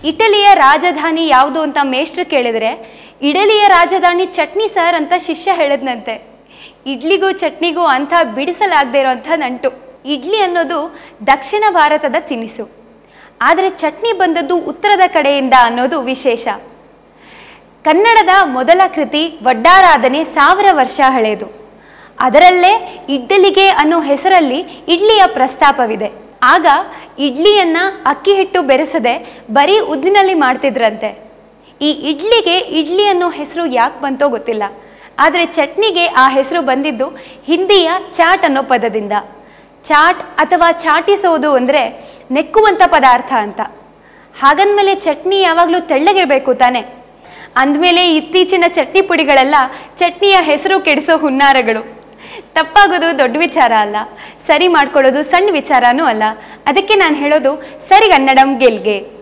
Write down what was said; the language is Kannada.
ಇಟಲಿಯ ರಾಜಧಾನಿ ಯಾವುದು ಅಂತ ಮೇಷ್ಟ್ರು ಕೇಳಿದರೆ ಇಟಲಿಯ ರಾಜಧಾನಿ ಚಟ್ನಿ ಸರ್ ಅಂತ ಶಿಷ್ಯ ಹೇಳಿದ್ನಂತೆ ಇಡ್ಲಿಗೂ ಚಟ್ನಿಗೂ ಅಂಥ ಬಿಡಿಸಲಾಗದೇ ಇರೋಂಥ ನಂಟು ಇಡ್ಲಿ ಅನ್ನೋದು ದಕ್ಷಿಣ ಭಾರತದ ತಿನಿಸು ಆದರೆ ಚಟ್ನಿ ಬಂದದ್ದು ಉತ್ತರದ ಕಡೆಯಿಂದ ಅನ್ನೋದು ವಿಶೇಷ ಕನ್ನಡದ ಮೊದಲ ಕೃತಿ ವಡ್ಡಾರಾಧನೆ ಸಾವಿರ ವರ್ಷ ಹಳೆಯದು ಅದರಲ್ಲೇ ಇಡ್ಡಲಿಗೆ ಅನ್ನೋ ಹೆಸರಲ್ಲಿ ಇಡ್ಲಿಯ ಪ್ರಸ್ತಾಪವಿದೆ ಆಗ ಇಡ್ಲಿಯನ್ನ ಅಕ್ಕಿ ಹಿಟ್ಟು ಬೆರೆಸದೆ ಬರೀ ಉದ್ದಿನಲ್ಲಿ ಮಾಡ್ತಿದ್ರಂತೆ ಈ ಇಡ್ಲಿಗೆ ಇಡ್ಲಿ ಅನ್ನೋ ಹೆಸರು ಯಾಕೆ ಬಂತೋ ಗೊತ್ತಿಲ್ಲ ಆದರೆ ಚಟ್ನಿಗೆ ಆ ಹೆಸರು ಬಂದಿದ್ದು ಹಿಂದಿಯ ಚಾಟ್ ಅನ್ನೋ ಪದದಿಂದ ಚಾಟ್ ಅಥವಾ ಚಾಟಿಸೋದು ಅಂದರೆ ನೆಕ್ಕುವಂಥ ಪದಾರ್ಥ ಅಂತ ಹಾಗಂದ್ಮೇಲೆ ಚಟ್ನಿ ಯಾವಾಗಲೂ ತೆಳ್ಳಗಿರಬೇಕು ತಾನೆ ಅಂದಮೇಲೆ ಇತ್ತೀಚಿನ ಚಟ್ನಿ ಪುಡಿಗಳೆಲ್ಲ ಚಟ್ನಿಯ ಹೆಸರು ಕೆಡಿಸೋ ಹುನ್ನಾರಗಳು ತಪ್ಪಾಗೋದು ದೊಡ್ಡ ವಿಚಾರ ಅಲ್ಲ ಸರಿ ಮಾಡ್ಕೊಳ್ಳೋದು ಸಣ್ಣ ವಿಚಾರನೂ ಅಲ್ಲ ಅದಕ್ಕೆ ನಾನು ಹೇಳೋದು ಸರಿಗನ್ನಡಂ ಗೆಲ್ಗೆ